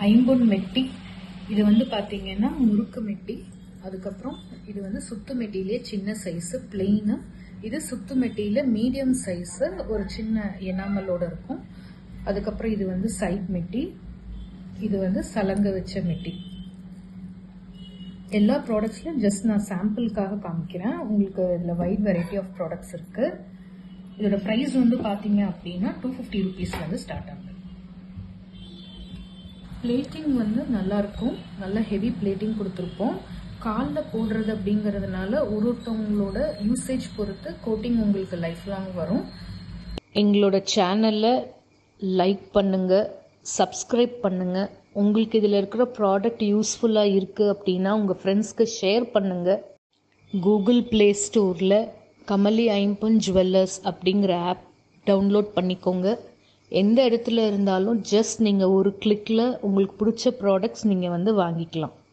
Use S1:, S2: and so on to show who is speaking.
S1: ஐம்பொன் மெட்டி இது வந்து பார்த்தீங்கன்னா முறுக்கு மெட்டி அதுக்கப்புறம் இது வந்து சுத்து மெட்டிலே சின்ன சைஸு பிளெயினு இது சுத்து மெட்டியில மீடியம் சைஸு ஒரு சின்ன எனாமலோட இருக்கும் அதுக்கப்புறம் இது வந்து சைட் மெட்டி இது வந்து சலங்க வச்ச மெட்டி எல்லா ப்ராடக்ட்ஸ்லையும் ஜஸ்ட் நான் சாம்பிளுக்காக காமிக்கிறேன் உங்களுக்கு இதில் வைட் வெரைட்டி ஆஃப் ப்ராடக்ட்ஸ் இருக்கு இதோட ப்ரைஸ் வந்து பார்த்தீங்க அப்படின்னா டூ ஃபிஃப்டி ருபீஸ்லேருந்து ஸ்டார்ட் ஆகுது பிளேட்டிங் வந்து நல்லா இருக்கும் நல்ல ஹெவி பிளேட்டிங் கொடுத்துருப்போம் காலில் போடுறது அப்படிங்கிறதுனால ஒரு ஒருத்தவங்களோட யூசேஜ் பொறுத்து கோட்டிங் உங்களுக்கு லைஃப் லாங் வரும்
S2: எங்களோட சேனலை லைக் பண்ணுங்க சப்ஸ்கிரைப் பண்ணுங்க உங்களுக்கு இதில் இருக்கிற ப்ராடக்ட் யூஸ்ஃபுல்லாக இருக்குது அப்படின்னா உங்கள் ஃப்ரெண்ட்ஸ்க்கு ஷேர் பண்ணுங்க கூகுள் ப்ளே ஸ்டோரில் கமலி ஐம்பொன் ஜுவல்லர்ஸ் அப்படிங்கிற ஆப் டவுன்லோட் பண்ணிக்கோங்க எந்த இடத்துல இருந்தாலும் ஜஸ்ட் நீங்கள் ஒரு கிளிக்கில் உங்களுக்கு பிடிச்ச ப்ராடக்ட்ஸ் நீங்கள் வந்து வாங்கிக்கலாம்